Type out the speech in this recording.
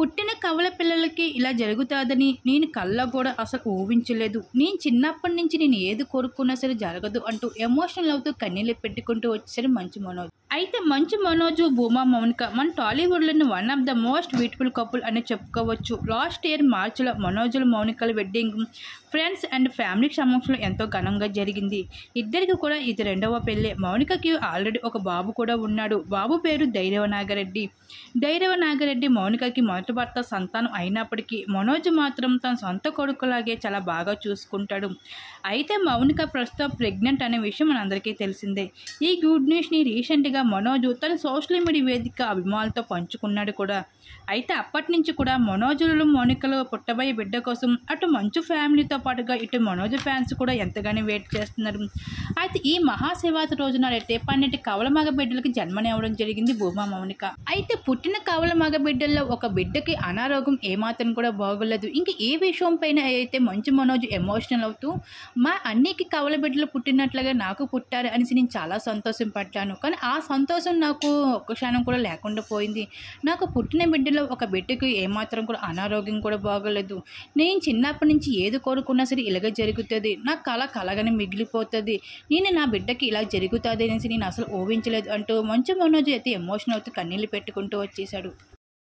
పుట్టిన కవల పిల్లలకి ఇలా జరుగుతుందని నేను కళ్ళ కూడా అసలు ఊహించలేదు నేను చిన్నప్పటి నుంచి నేను ఏది కోరుకున్నా సరే జరగదు అంటూ ఎమోషనల్ అవుతూ కన్నీళ్ళు పెట్టుకుంటూ వచ్చారు మంచు మనోజ్ అయితే మంచు మనోజ్ భూమా మౌనిక మన టాలీవుడ్లోని one of the most beautiful couple అని చెప్పుకోవచ్చు లాస్ట్ ఇయర్ మార్చిలో మనోజుల మౌనికల వెడ్డింగ్ ఫ్రెండ్స్ అండ్ ఫ్యామిలీ సమక్షంలో ఎంతో ఘనంగా జరిగింది ఇద్దరికి కూడా ఇది రెండవ పెళ్ళి మౌనికకి ఆల్రెడీ ఒక బాబు కూడా ఉన్నాడు బాబు పేరు ధైర్యవ నాగరెడ్డి ధైర్యవ నాగరెడ్డి మౌనికకి మొదటి భర్త సంతానం అయినప్పటికీ మనోజ్ మాత్రం తన సొంత కొడుకులాగే చాలా బాగా చూసుకుంటాడు అయితే మౌనిక ప్రస్తుతం ప్రెగ్నెంట్ అనే విషయం మనందరికీ తెలిసిందే ఈ గుడ్ న్యూస్ని రీసెంట్గా మనోజ్ తన సోషల్ మీడియా వేదిక అభిమానులతో పంచుకున్నాడు కూడా అయితే అప్పటి నుంచి కూడా మనోజులు మౌనికలు పుట్టబోయే బిడ్డ కోసం అటు మంచు ఫ్యామిలీతో పాటుగా ఇటు మనోజ్ ఫ్యాన్స్ కూడా ఎంతగానో వెయిట్ చేస్తున్నారు అయితే ఈ మహాశివరాత్రి రోజున రేపన్నటి కవల మగ బిడ్డలకి జన్మనివ్వడం జరిగింది భూమా మౌనిక అయితే పుట్టిన కవల మగ బిడ్డల్లో ఒక బిడ్డకి అనారోగ్యం ఏమాత్రం కూడా బాగోలేదు ఇంకా ఏ విషయం పైన అయితే మంచు మనోజ్ ఎమోషనల్ అవుతూ మా అన్నికి కవల బిడ్డలు పుట్టినట్లుగా నాకు పుట్టారు అనేసి నేను చాలా సంతోషం పడ్డాను కానీ ఆ సంతోషం నాకు ఒక్క క్షణం కూడా లేకుండా పోయింది నాకు పుట్టిన బిడ్డలో ఒక బిడ్డకి ఏమాత్రం కూడా అనారోగ్యం కూడా బాగోలేదు నేను చిన్నప్పటి నుంచి ఏది కోరుకున్నా సరే ఇలాగ జరుగుతుంది నా కళ కలగానే మిగిలిపోతుంది నేను నా బిడ్డకి ఇలా జరుగుతుంది అనేసి నేను అసలు ఊహించలేదు అంటూ మంచు మనోజ్ అయితే ఎమోషనల్ అవుతూ కన్నీళ్ళు పెట్టుకుంటూ వచ్చేసాడు